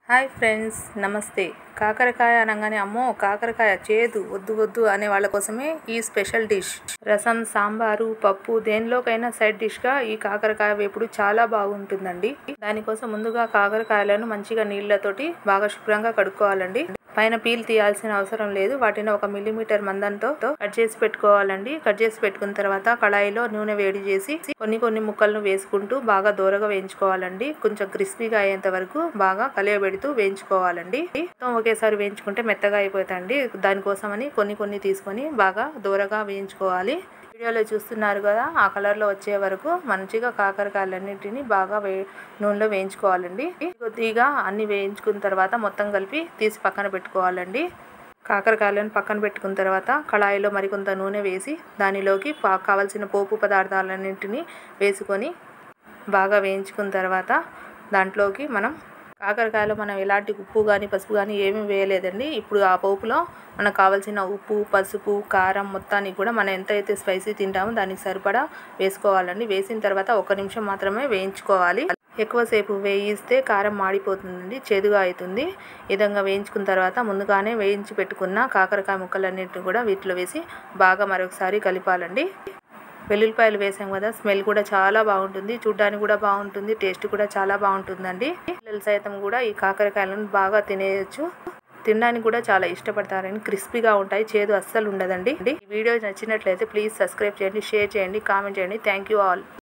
hi friends నమస్తే కాకరకాయ అనగానే అమ్మో కాకరకాయ చేదు వద్దు వద్దు అనే వాళ్ళ కోసమే ఈ స్పెషల్ డిష్ రసం సాంబారు పప్పు దేనిలోకైనా సైడ్ డిష్గా ఈ కాకరకాయ వేపుడు చాలా బాగుంటుందండి దానికోసం ముందుగా కాకరకాయలను మంచిగా నీళ్ళతోటి బాగా శుభ్రంగా కడుక్కోవాలండి పైన పీల్ తీయాల్సిన అవసరం లేదు వాటిని ఒక మిల్లీమీటర్ మందంతో కట్ చేసి పెట్టుకోవాలండి కట్ చేసి పెట్టుకున్న తర్వాత కళాయిలో నూనె వేడి చేసి కొన్ని కొన్ని ముక్కలను వేసుకుంటూ బాగా దూరగా వేయించుకోవాలండి కొంచెం క్రిస్పీగా అయ్యేంత వరకు బాగా కలియబెడుతూ వేయించుకోవాలండి మొత్తం ఒకేసారి వేయించుకుంటే మెత్తగా అయిపోతాయండి దానికోసమని కొన్ని కొన్ని తీసుకొని బాగా దూరగా వేయించుకోవాలి వీడియోలో చూస్తున్నారు కదా ఆ కలర్లో వచ్చే వరకు మంచిగా కాకరకాయలన్నిటిని బాగా వే నూనెలో వేయించుకోవాలండి కొద్దిగా అన్ని వేయించుకున్న తర్వాత మొత్తం కలిపి తీసి పక్కన పెట్టుకోవాలండి కాకరకాయలను పక్కన పెట్టుకున్న తర్వాత కళాయిలో మరికొంత నూనె వేసి దానిలోకి పా కావలసిన పోపు పదార్థాలన్నింటినీ వేసుకొని బాగా వేయించుకున్న తర్వాత దాంట్లోకి మనం కాకరకాయలో మనం ఎలాంటి ఉప్పు కానీ పసుపు కానీ ఏమీ వేయలేదండి ఇప్పుడు ఆ పోపులో మనకు కావాల్సిన ఉప్పు పసుపు కారం మొత్తాన్ని కూడా మనం ఎంత అయితే స్పైసీ తింటామో దానికి సరిపడా వేసుకోవాలండి వేసిన తర్వాత ఒక నిమిషం మాత్రమే వేయించుకోవాలి ఎక్కువసేపు వేయిస్తే కారం మాడిపోతుందండి చేదుగా అవుతుంది ఈ విధంగా వేయించుకున్న తర్వాత ముందుగానే వేయించి పెట్టుకున్న కాకరకాయ ముక్కలన్నింటిని కూడా వీటిలో వేసి బాగా మరొకసారి కలిపాలండి వెల్లుల్లిపాయలు వేసాం కదా స్మెల్ కూడా చాలా బాగుంటుంది చూడ్డానికి కూడా బాగుంటుంది టేస్ట్ కూడా చాలా బాగుంటుందండి పిల్లలు సైతం కూడా ఈ కాకరకాయలను బాగా తినేయచ్చు తినడానికి కూడా చాలా ఇష్టపడతారని క్రిస్పీగా ఉంటాయి చేదు అస్సలు ఉండదండి ఈ వీడియో నచ్చినట్లయితే ప్లీజ్ సబ్స్క్రైబ్ చేయండి షేర్ చేయండి కామెంట్ చేయండి థ్యాంక్ యూ ఆల్